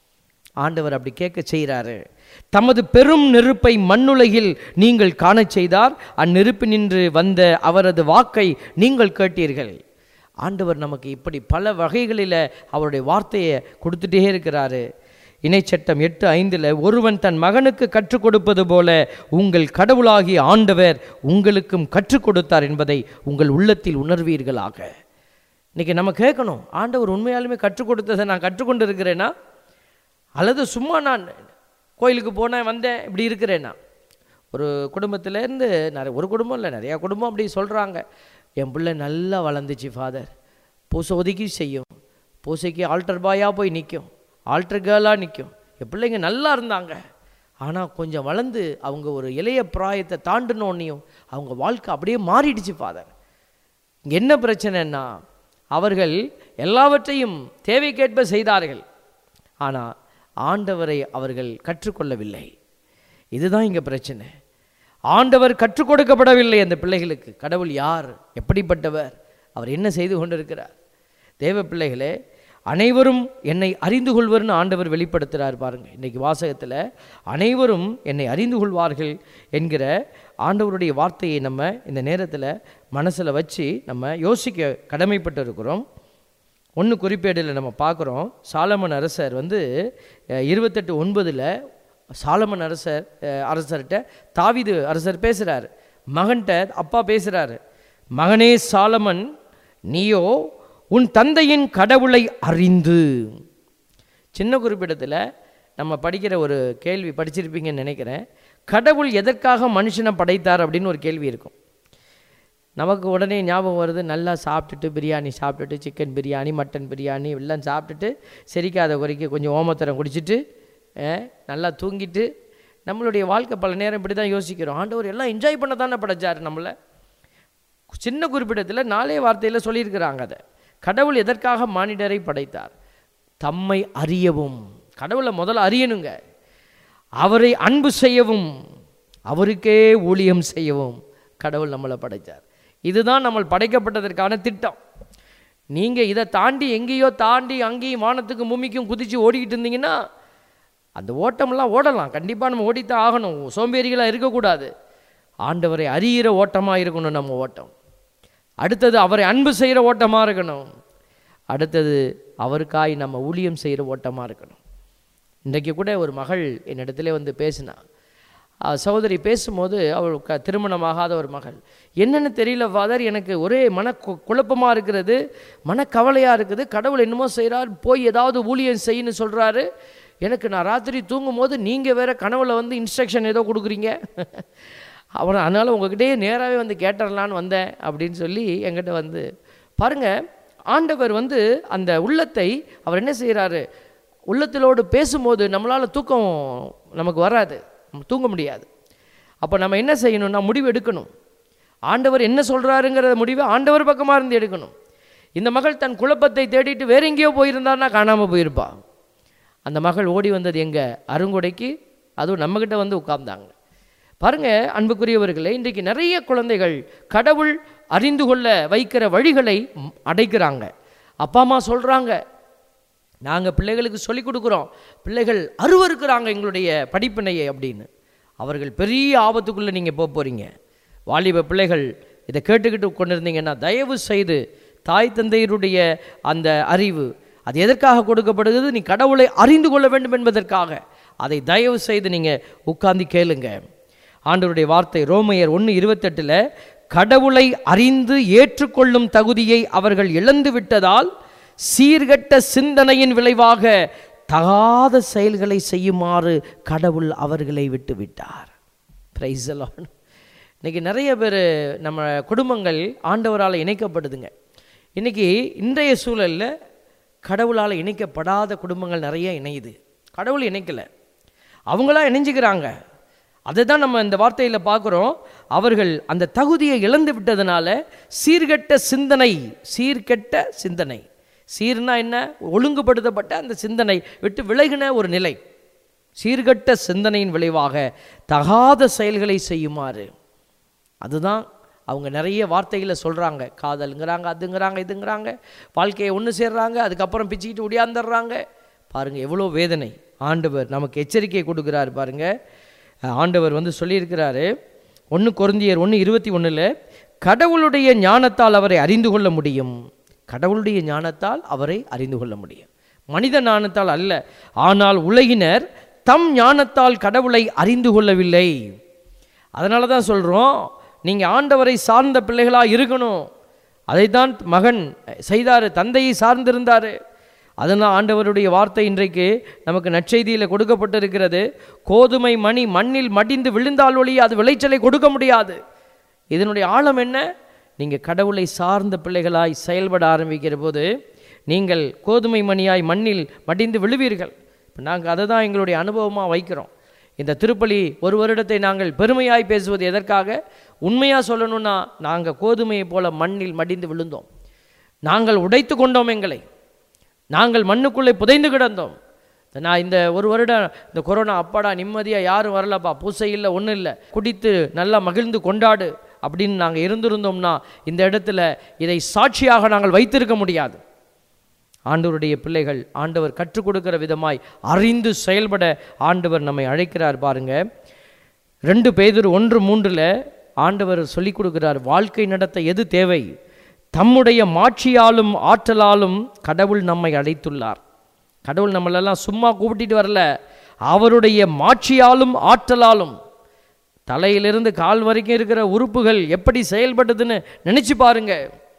ஆண்டவர் அப்படி கேட்க செய்கிறாரு தமது பெரும் நெருப்பை மண்ணுலகில் நீங்கள் காணச் செய்தார் அந்நெருப்பினின்று வந்த அவரது வாக்கை நீங்கள் கேட்டீர்கள் ஆண்டவர் நமக்கு இப்படி பல வகைகளில் அவருடைய வார்த்தையை கொடுத்துட்டே இருக்கிறாரு இணைச்சட்டம் எட்டு ஐந்தில் ஒருவன் தன் மகனுக்கு கற்றுக் கொடுப்பது போல உங்கள் கடவுளாகிய ஆண்டவர் உங்களுக்கும் கற்றுக் கொடுத்தார் என்பதை உங்கள் உள்ளத்தில் உணர்வீர்களாக இன்னைக்கு நம்ம கேட்கணும் ஆண்டவர் உண்மையாலுமே கற்றுக் கொடுத்ததை நான் கற்றுக்கொண்டு இருக்கிறேனா அல்லது சும்மா நான் கோயிலுக்கு போனேன் வந்தேன் இப்படி இருக்கிறேனா ஒரு குடும்பத்திலேருந்து நிறைய ஒரு குடும்பம் இல்லை நிறையா குடும்பம் அப்படி சொல்கிறாங்க என் பிள்ளை நல்லா வளர்ந்துச்சு ஃபாதர் பூசை ஒதுக்கி செய்யும் பூசைக்கு ஆல்டர் பாயாக போய் நிற்கும் ஆல்டர் கேர்ளாக நிற்கும் என் பிள்ளைங்க நல்லா இருந்தாங்க ஆனால் கொஞ்சம் வளர்ந்து அவங்க ஒரு இளைய பிராயத்தை தாண்டினோன்னையும் அவங்க வாழ்க்கை அப்படியே மாறிடுச்சு ஃபாதர் இங்க என்ன பிரச்சனைன்னா அவர்கள் எல்லாவற்றையும் தேவைக்கேற்ப செய்தார்கள் ஆனால் ஆண்டவரை அவர்கள் கற்றுக்கொள்ளவில்லை இதுதான் இங்கே பிரச்சனை ஆண்டவர் கற்றுக் கொடுக்கப்படவில்லை அந்த பிள்ளைகளுக்கு கடவுள் யார் எப்படிப்பட்டவர் அவர் என்ன செய்து கொண்டிருக்கிறார் தேவ பிள்ளைகளே அனைவரும் என்னை அறிந்து கொள்வர்னு ஆண்டவர் வெளிப்படுத்துகிறார் பாருங்க இன்னைக்கு வாசகத்தில் அனைவரும் என்னை அறிந்து கொள்வார்கள் என்கிற ஆண்டவருடைய வார்த்தையை நம்ம இந்த நேரத்தில் மனசில் வச்சு நம்ம யோசிக்க கடமைப்பட்டு இருக்கிறோம் ஒன்று குறிப்பேடில் நம்ம பார்க்குறோம் சாலமன் அரசர் வந்து அஹ், இருபத்தெட்டு ஒன்பதில் சாலமன் அரசர் அஹ், அரசர்கிட்ட தாவீது அரசர் பேசுகிறார் மகன்கிட்ட அப்பா பேசுகிறாரு மகனே சாலமன் நீயோ உன் தந்தையின் கடவுளை அறிந்து சின்ன குறிப்பிடத்தில் நம்ம படிக்கிற ஒரு கேள்வி படிச்சிருப்பீங்கன்னு நினைக்கிறேன் கடவுள் எதற்காக மனுஷனை படைத்தார் அப்படின்னு ஒரு கேள்வி இருக்கும் நமக்கு உடனே ஞாபகம் வருது நல்லா சாப்பிட்டுட்டு பிரியாணி சாப்பிட்டுட்டு சிக்கன் பிரியாணி மட்டன் பிரியாணி எல்லாம் சாப்பிட்டுட்டு செரிக்காத குறைக்க கொஞ்சம் ஓமத்தரம் குடிச்சிட்டு அஹ், நல்லா தூங்கிட்டு நம்மளுடைய வாழ்க்கை பல நேரம் இப்படி தான் யோசிக்கிறோம் ஆண்டவர் எல்லாம் என்ஜாய் பண்ண தானே படைச்சார் நம்மளை சின்ன குறிப்பிடத்தில் நாலே வார்த்தையில் சொல்லியிருக்கிறாங்க அதை கடவுள் எதற்காக மானிடரை படைத்தார் தம்மை அறியவும் கடவுளை முதல்ல அறியணுங்க அவரை அன்பு செய்யவும் அவருக்கே ஊழியம் செய்யவும் கடவுள் நம்மளை படைத்தார் இதுதான் நம்ம படைக்கப்பட்டதற்கான திட்டம் நீங்கள் இதை தாண்டி எங்கேயோ தாண்டி அங்கேயும் வானத்துக்கு பூமிக்கும் குதித்து ஓடிக்கிட்டு இருந்தீங்கன்னா அந்த ஓட்டமெல்லாம் ஓடலாம் கண்டிப்பாக நம்ம ஓடித்தான் ஆகணும் சோம்பேறிகளாக இருக்கக்கூடாது ஆண்டவரை அறியிற ஓட்டமாக இருக்கணும் நம்ம ஓட்டம் அடுத்தது அவரை அன்பு செய்கிற ஓட்டமாக இருக்கணும் அடுத்தது அவருக்காய் நம்ம ஊழியம் செய்கிற ஓட்டமாக இருக்கணும் இன்றைக்கு கூட ஒரு மகள் என்னிடத்துல வந்து பேசினா அஹ் சகோதரி பேசும்போது அவள் க திருமணமாகாத ஒரு மகள் என்னன்னு தெரியல ஃபாதர் எனக்கு ஒரே மன கு- குழப்பமா இருக்கிறது மனக்கவலையாக இருக்குது கடவுள் என்னமோ செய்கிறார் போய் ஏதாவது ஊழியம் செய்யணும்னு சொல்கிறாரு எனக்கு நான் ராத்திரி தூங்கும்போது நீங்கள் வேற கனவுல வந்து இன்ஸ்ட்ரக்ஷன் ஏதோ கொடுக்குறீங்க அவனை அதனால் உங்ககிட்டயே நேராகவே வந்து கேட்டுடலான்னு வந்தேன் அப்படின்னு சொல்லி என்கிட்ட வந்து பாருங்க ஆண்டவர் வந்து அந்த உள்ளத்தை அவர் என்ன செய்கிறாரு உள்ளத்திலோடு பேசும்போது நம்மளால் தூக்கம் நமக்கு வராது தூங்க முடியாது அப்போ நம்ம என்ன செய்யணும்னா முடிவு எடுக்கணும் ஆண்டவர் என்ன சொல்கிறாருங்கிற முடிவை ஆண்டவர் பக்கமாக இருந்து எடுக்கணும் இந்த மகள் தன் குழப்பத்தை தேடிட்டு வேற எங்கேயோ போயிருந்தான்னா காணாமல் போயிருப்பா அந்த மகள் ஓடி வந்தது எங்கே அருங்கொடைக்கு அதுவும் நம்மக்கிட்ட வந்து உட்கார்ந்தாங்க பாருங்க அன்புக்குரியவர்களே இன்றைக்கு நிறைய குழந்தைகள் கடவுள் அறிந்து கொள்ள வைக்கிற வழிகளை ம், அடைக்கிறாங்க அப்பா அம்மா சொல்கிறாங்க நாங்கள் பிள்ளைகளுக்கு சொல்லிக் கொடுக்குறோம் பிள்ளைகள் அருவருக்கிறாங்க எங்களுடைய படிப்பினையை அப்படின்னு அவர்கள் பெரிய ஆபத்துக்குள்ளே நீங்கள் போக போகிறீங்க வாலிப பிள்ளைகள் இதை கேட்டுக்கிட்டு கொண்டிருந்தீங்கன்னா தயவு செய்து தாய் தந்தையருடைய அந்த அறிவு அது எதற்காக கொடுக்கப்படுகிறது நீ கடவுளை அறிந்து கொள்ள வேண்டும் என்பதற்காக அதை தயவு செய்து நீங்கள் உட்கார்ந்து கேளுங்க ஆண்டவருடைய வார்த்தை ரோமையர் ஒன்று இருபத்தெட்டில் கடவுளை அறிந்து ஏற்றுக்கொள்ளும் தகுதியை அவர்கள் இழந்து விட்டதால் சீர்கெட்ட சிந்தனையின் விளைவாக தகாத செயல்களை செய்யுமாறு கடவுள் அவர்களை விட்டு விட்டார் Praise the Lord. இன்னைக்கு நிறைய பேர் நம்ம குடும்பங்கள் ஆண்டவரால் இணைக்கப்படுதுங்க இன்னைக்கு இன்றைய சூழலில் கடவுளால் இணைக்கப்படாத குடும்பங்கள் நிறைய இணையுது கடவுள் இணைக்கலை அவங்களா இணைஞ்சுக்கிறாங்க அதை தான் நம்ம இந்த வார்த்தையில் பார்க்குறோம் அவர்கள் அந்த தகுதியை இழந்து விட்டதுனால சீர்கெட்ட சிந்தனை சீர்கெட்ட சிந்தனை சீர்னா என்ன ஒழுங்குபடுத்தப்பட்ட அந்த சிந்தனை விட்டு விலகின ஒரு நிலை சீர்கெட்ட சிந்தனையின் விளைவாக தகாத செயல்களை செய்யுமாறு அதுதான் அவங்க நிறைய வார்த்தைகளை சொல்கிறாங்க காதலுங்கிறாங்க அதுங்கிறாங்க இதுங்கிறாங்க வாழ்க்கையை ஒன்று சேர்றாங்க அதுக்கப்புறம் பிச்சுக்கிட்டு ஒடியாந்துடுறாங்க பாருங்கள் எவ்வளோ வேதனை ஆண்டவர் நமக்கு எச்சரிக்கை கொடுக்குறாரு பாருங்க அஹ் ஆண்டவர் வந்து சொல்லியிருக்கிறாரு ஒன்று கொருந்தியர் ஒன்று இருபத்தி ஒன்றில் கடவுளுடைய ஞானத்தால் அவரை அறிந்து கொள்ள முடியும் கடவுளுடைய ஞானத்தால் அவரை அறிந்து கொள்ள முடியும் மனித ஞானத்தால் அல்ல ஆனால் உலகினர் தம் ஞானத்தால் கடவுளை அறிந்து கொள்ளவில்லை அதனால தான் சொல்கிறோம் நீங்கள் ஆண்டவரை சார்ந்த பிள்ளைகளாக இருக்கணும் அதைத்தான் மகன் செய்தார் தந்தையை சார்ந்திருந்தார் அதனால் ஆண்டவருடைய வார்த்தை இன்றைக்கு நமக்கு நற்செய்தியில் கொடுக்கப்பட்டிருக்கிறது கோதுமை மணி மண்ணில் மடிந்து விழுந்தால் ஒழிய அது விளைச்சலை கொடுக்க முடியாது இதனுடைய ஆழம் என்ன நீங்கள் கடவுளை சார்ந்த பிள்ளைகளாய் செயல்பட ஆரம்பிக்கிற போது நீங்கள் கோதுமை மணியாய் மண்ணில் மடிந்து விழுவீர்கள் இப்போ நாங்கள் அதை தான் எங்களுடைய அனுபவமாக வைக்கிறோம் இந்த திருப்பலி ஒரு வருடத்தை நாங்கள் பெருமையாய் பேசுவது எதற்காக உண்மையாக சொல்லணும்னா நாங்கள் கோதுமையை போல மண்ணில் மடிந்து விழுந்தோம் நாங்கள் உடைத்து கொண்டோம் எங்களை நாங்கள் மண்ணுக்குள்ளே புதைந்து கிடந்தோம் நான் இந்த ஒரு வருடம் இந்த கொரோனா அப்பாடா நிம்மதியாக யாரும் வரலப்பா பூசை இல்லை ஒன்றும் இல்லை குடித்து நல்லா மகிழ்ந்து கொண்டாடு அப்படின்னு நாங்கள் இருந்திருந்தோம்னா இந்த இடத்துல இதை சாட்சியாக நாங்கள் வைத்திருக்க முடியாது ஆண்டவருடைய பிள்ளைகள் ஆண்டவர் கற்றுக் கொடுக்கிற விதமாய் அறிந்து செயல்பட ஆண்டவர் நம்மை அழைக்கிறார் பாருங்க ரெண்டு பேதர் ஒன்று மூன்றில் ஆண்டவர் சொல்லிக் கொடுக்கிறார் வாழ்க்கை நடத்த எது தேவை தம்முடைய மாட்சியாலும் ஆற்றலாலும் கடவுள் நம்மை அழைத்துள்ளார் கடவுள் நம்மளெல்லாம் சும்மா கூப்பிட்டுட்டு வரல அவருடைய மாட்சியாலும் ஆற்றலாலும் தலையிலிருந்து கால் வரைக்கும் இருக்கிற உறுப்புகள் எப்படி செயல்படுதுன்னு நினைச்சு பாருங்க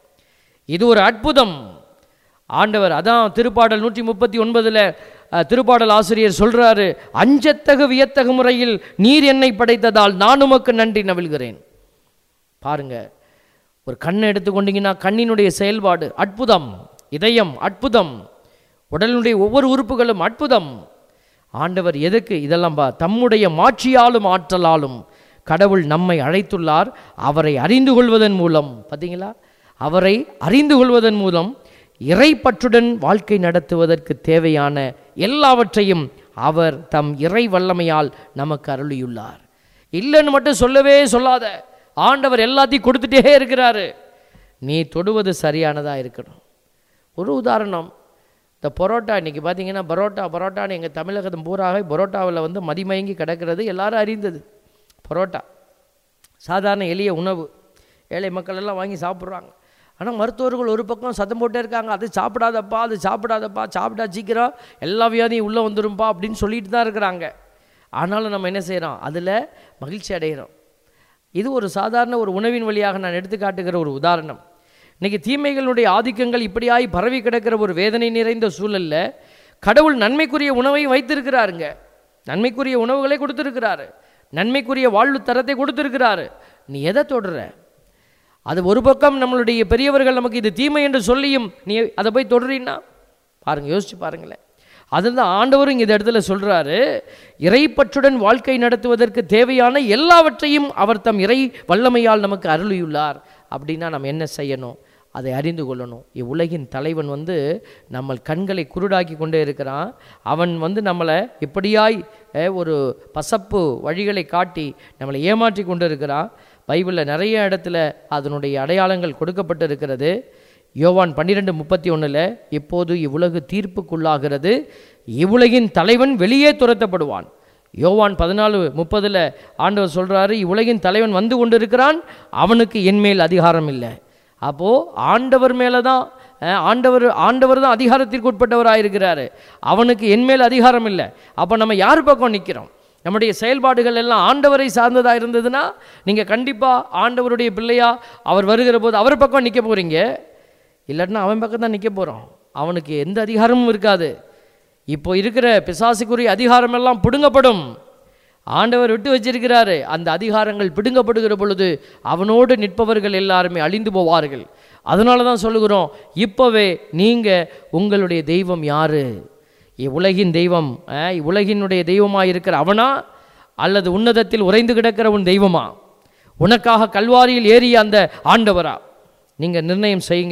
இது ஒரு அற்புதம் ஆண்டவர் அதான் திருப்பாடல் நூற்றி முப்பத்தி ஒன்பதில் திருப்பாடல் ஆசிரியர் சொல்றாரு அஞ்சத்தகு வியத்தகு முறையில் நீர் என்னை படைத்ததால் நான் உமக்கு நன்றி நவிழ்கிறேன் பாருங்க ஒரு கண்ணை எடுத்துக்கொண்டீங்கன்னா கண்ணினுடைய செயல்பாடு அற்புதம் இதயம் அற்புதம் உடலினுடைய ஒவ்வொரு உறுப்புகளும் அற்புதம் ஆண்டவர் எதுக்கு இதெல்லாம் பா தம்முடைய மாட்சியாலும் ஆற்றலாலும் கடவுள் நம்மை அழைத்துள்ளார் அவரை அறிந்து கொள்வதன் மூலம் பார்த்தீங்களா அவரை அறிந்து கொள்வதன் மூலம் இறைப்பற்றுடன் வாழ்க்கை நடத்துவதற்கு தேவையான எல்லாவற்றையும் அவர் தம் இறை வல்லமையால் நமக்கு அருளியுள்ளார் இல்லைன்னு மட்டும் சொல்லவே சொல்லாத ஆண்டவர் எல்லாத்தையும் கொடுத்துட்டே இருக்கிறாரு நீ தொடுவது சரியானதா இருக்கணும் ஒரு உதாரணம் இந்த பரோட்டா இன்றைக்கி பார்த்தீங்கன்னா பரோட்டா பரோட்டான்னு எங்கள் தமிழகத்தின் பூராக பரோட்டாவில் வந்து மதிமயங்கி கிடக்கிறது எல்லாரும் அறிந்தது பரோட்டா சாதாரண எளிய உணவு ஏழை மக்கள் எல்லாம் வாங்கி சாப்பிட்றாங்க ஆனால் மருத்துவர்கள் ஒரு பக்கம் சத்தம் போட்டே இருக்காங்க அது சாப்பிடாதப்பா அது சாப்பிடாதப்பா சாப்பிட்டா சீக்கிரம் எல்லா வியாதியும் உள்ளே வந்துரும்பா அப்படின்னு சொல்லிட்டு தான் இருக்கிறாங்க ஆனாலும் நம்ம என்ன செய்கிறோம் அதில் மகிழ்ச்சி அடைகிறோம் இது ஒரு சாதாரண ஒரு உணவின் வழியாக நான் எடுத்து காட்டுகிற ஒரு உதாரணம் இன்னைக்கு தீமைகளுடைய ஆதிக்கங்கள் இப்படியாய் பரவி கிடக்கிற ஒரு வேதனை நிறைந்த சூழல்ல கடவுள் நன்மைக்குரிய உணவையும் வைத்திருக்கிறாருங்க நன்மைக்குரிய உணவுகளை கொடுத்துருக்கிறாரு நன்மைக்குரிய வாழ்வு தரத்தை கொடுத்துருக்கிறாரு நீ எதை தொடுற அது ஒரு பக்கம் நம்மளுடைய பெரியவர்கள் நமக்கு இது தீமை என்று சொல்லியும் நீ அதை போய் தொடறீன்னா பாருங்க யோசிச்சு பாருங்களேன் அதுதான் ஆண்டவரும் இங்க இந்த இடத்துல சொல்றாரு இறைப்பற்றுடன் வாழ்க்கை நடத்துவதற்கு தேவையான எல்லாவற்றையும் அவர் தம் இறை வல்லமையால் நமக்கு அருளியுள்ளார் அப்படின்னா நம்ம என்ன செய்யணும் அதை அறிந்து கொள்ளணும் இவ்வுலகின் தலைவன் வந்து நம்ம கண்களை குருடாக்கி கொண்டே இருக்கிறான் அவன் வந்து நம்மளை இப்படியாய் அஹ், ஒரு பசப்பு வழிகளை காட்டி நம்மளை ஏமாற்றி கொண்டு இருக்கிறான் பைபிளில் நிறைய இடத்துல அதனுடைய அடையாளங்கள் கொடுக்கப்பட்டு இருக்கிறது யோவான் பன்னிரெண்டு முப்பத்தி ஒன்றில் இப்போது இவ்வுலகு தீர்ப்புக்குள்ளாகிறது இவ்வுலகின் தலைவன் வெளியே துரத்தப்படுவான் யோவான் பதினாலு முப்பதில் ஆண்டவர் சொல்கிறாரு இவ்வுலகின் தலைவன் வந்து கொண்டிருக்கிறான் அவனுக்கு என்மேல் அதிகாரம் இல்லை அப்போது ஆண்டவர் மேலே தான் அஹ், ஆண்டவர் ஆண்டவர் தான் அதிகாரத்திற்கு உட்பட்டவராக இருக்கிறாரு அவனுக்கு என்மேல் அதிகாரம் இல்லை அப்போ நம்ம யார் பக்கம் நிற்கிறோம் நம்முடைய செயல்பாடுகள் எல்லாம் ஆண்டவரை சார்ந்ததாக இருந்ததுன்னா நீங்கள் கண்டிப்பாக ஆண்டவருடைய பிள்ளையா அவர் வருகிற போது அவர் பக்கம் நிற்க போகிறீங்க இல்லாட்டினா அவன் பக்கம் தான் நிற்க போகிறோம் அவனுக்கு எந்த அதிகாரமும் இருக்காது இப்போ இருக்கிற பிசாசுக்குரிய அதிகாரம் எல்லாம் பிடுங்கப்படும் ஆண்டவர் விட்டு வச்சிருக்கிறாரு அந்த அதிகாரங்கள் பிடுங்கப்படுகிற பொழுது அவனோடு நிற்பவர்கள் எல்லாருமே அழிந்து போவார்கள் அதனால தான் சொல்லுகிறோம் இப்போவே நீங்கள் உங்களுடைய தெய்வம் யாரு இவ்வுலகின் தெய்வம் அஹ், இவ்வுலகினுடைய தெய்வமாக இருக்கிற அவனா அல்லது உன்னதத்தில் உறைந்து கிடக்கிற உன் தெய்வமா உனக்காக கல்வாரியில் ஏறிய அந்த ஆண்டவரா நீங்கள் நிர்ணயம் செய்யுங்க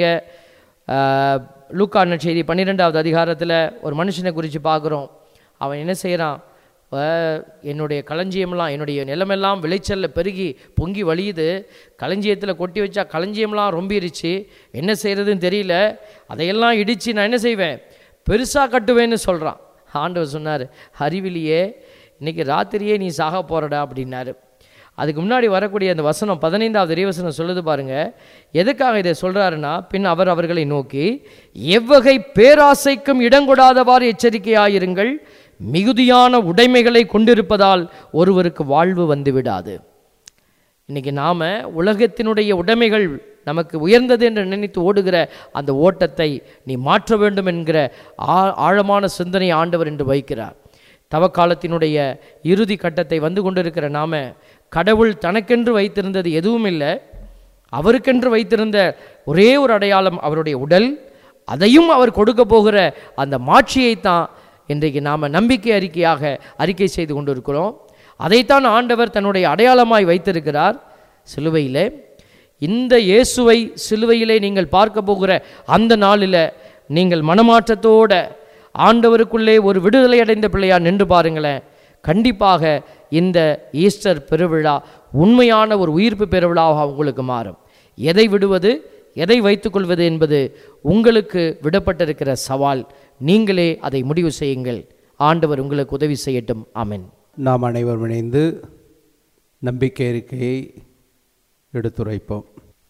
ஆஹ், லூக்கா செய்தி பன்னிரெண்டாவது அதிகாரத்தில் ஒரு மனுஷனை குறித்து பார்க்குறோம் அவன் என்ன செய்கிறான் என்னுடைய களஞ்சியம்லாம் என்னுடைய நிலமெல்லாம் விளைச்சலில் பெருகி பொங்கி வழியுது களஞ்சியத்தில் கொட்டி வச்சா களஞ்சியம்லாம் ரொம்பிருச்சு என்ன செய்கிறதுன்னு தெரியல அதையெல்லாம் இடித்து நான் என்ன செய்வேன் பெருசாக கட்டுவேன்னு சொல்கிறான் ஆண்டவர் சொன்னார் அறிவிலியே இன்னைக்கு ராத்திரியே நீ சாக போறடா அப்படின்னாரு அதுக்கு முன்னாடி வரக்கூடிய அந்த வசனம் பதினைந்தாவது இறைவசனம் சொல்லுது பாருங்க எதுக்காக இதை சொல்றாருன்னா பின் அவர் அவர்களை நோக்கி எவ்வகை பேராசைக்கும் இடங்கொடாதவாறு எச்சரிக்கையாயிருங்கள் மிகுதியான உடைமைகளை கொண்டிருப்பதால் ஒருவருக்கு வாழ்வு வந்து விடாது இன்னைக்கு நாம உலகத்தினுடைய உடைமைகள் நமக்கு உயர்ந்தது என்று நினைத்து ஓடுகிற அந்த ஓட்டத்தை நீ மாற்ற வேண்டும் என்கிற ஆ- ஆழமான சிந்தனை ஆண்டவர் என்று வைக்கிறார் தவக்காலத்தினுடைய இறுதி கட்டத்தை வந்து கொண்டிருக்கிற நாம கடவுள் தனக்கென்று வைத்திருந்தது எதுவும் இல்லை அவருக்கென்று வைத்திருந்த ஒரே ஒரு அடையாளம் அவருடைய உடல் அதையும் அவர் கொடுக்க போகிற அந்த மாட்சியைத்தான் இன்றைக்கு நாம் நம்பிக்கை அறிக்கையாக அறிக்கை செய்து கொண்டிருக்கிறோம் அதைத்தான் ஆண்டவர் தன்னுடைய அடையாளமாய் வைத்திருக்கிறார் சிலுவையிலே இந்த இயேசுவை சிலுவையிலே நீங்கள் பார்க்க போகிற அந்த நாளில் நீங்கள் மனமாற்றத்தோட ஆண்டவருக்குள்ளே ஒரு விடுதலை அடைந்த பிள்ளையா நின்று பாருங்களேன் கண்டிப்பாக இந்த ஈஸ்டர் பெருவிழா உண்மையான ஒரு உயிர்ப்பு பெருவிழாவாக உங்களுக்கு மாறும் எதை விடுவது எதை வைத்துக்கொள்வது என்பது உங்களுக்கு விடப்பட்டிருக்கிற சவால் நீங்களே அதை முடிவு செய்யுங்கள் ஆண்டவர் உங்களுக்கு உதவி செய்யட்டும் ஆமென் நாம் அனைவரும் இணைந்து நம்பிக்கை அறிக்கையை எடுத்துரைப்போம்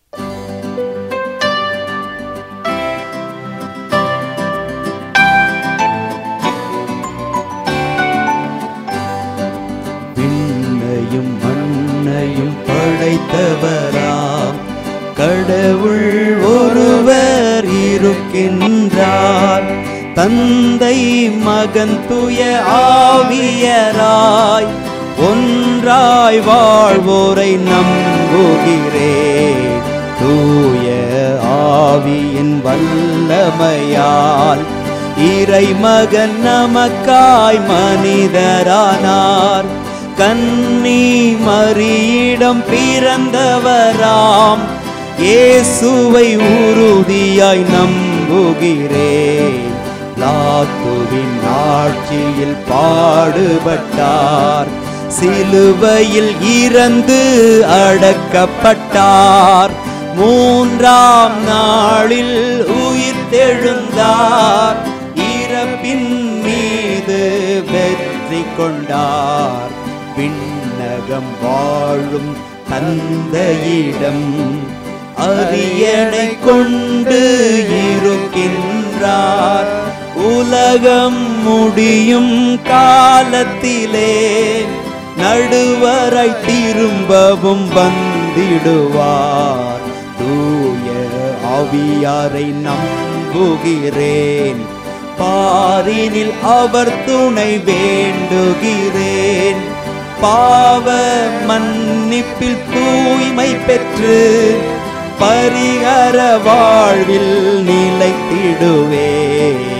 விண்ணையும் மண்ணையும் படைத்தவராம் கடவுள் ஒருவர் இருக்கின்றார் தந்தை மகன் துய ஆவியராய் ஒன்றாய் வாழ்வோரை நம்புகிறேன் தூய ஆவியின் வல்லமையால் இறைமகன் நமக்காய் மனிதரானார் கன்னி மரியிடம் பிறந்தவராம் இயேசுவை உறுதியாய் நம்புகிறேன் லாத்துவின் ஆட்சியில் பாடுபட்டார் சிலுவையில் இறந்து அடக்கப்பட்டார் மூன்றாம் நாளில் உயிர்த்தெழுந்தார் இறப்பின் மீது வெற்றி கொண்டார் விண்ணகம் வாழும் தந்தையிடம் அரியணை கொண்டு இருக்கின்றார் உலகம் முடியும் காலத்திலே நடுவரை திரும்பவும் வந்திடுவார் தூய ஆவியாரை நம்புகிறேன் பாரினில் அவர் துணை வேண்டுகிறேன் பாவ மன்னிப்பில் தூய்மை பெற்று பரிகர வாழ்வில் நிலைத்திடுவேன்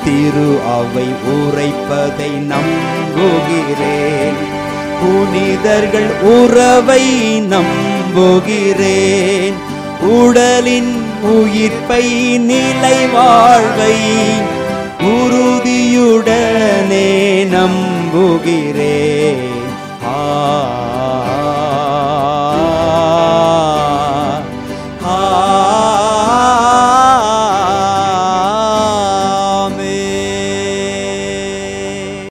திரு அவை உரைப்பதை நம்புகிறேன் புனிதர்கள் உறவை நம்புகிறேன் உடலின் உயிர்ப்பை நிலை வாழ்வை உறுதியுடனே நம்புகிறேன் ஆ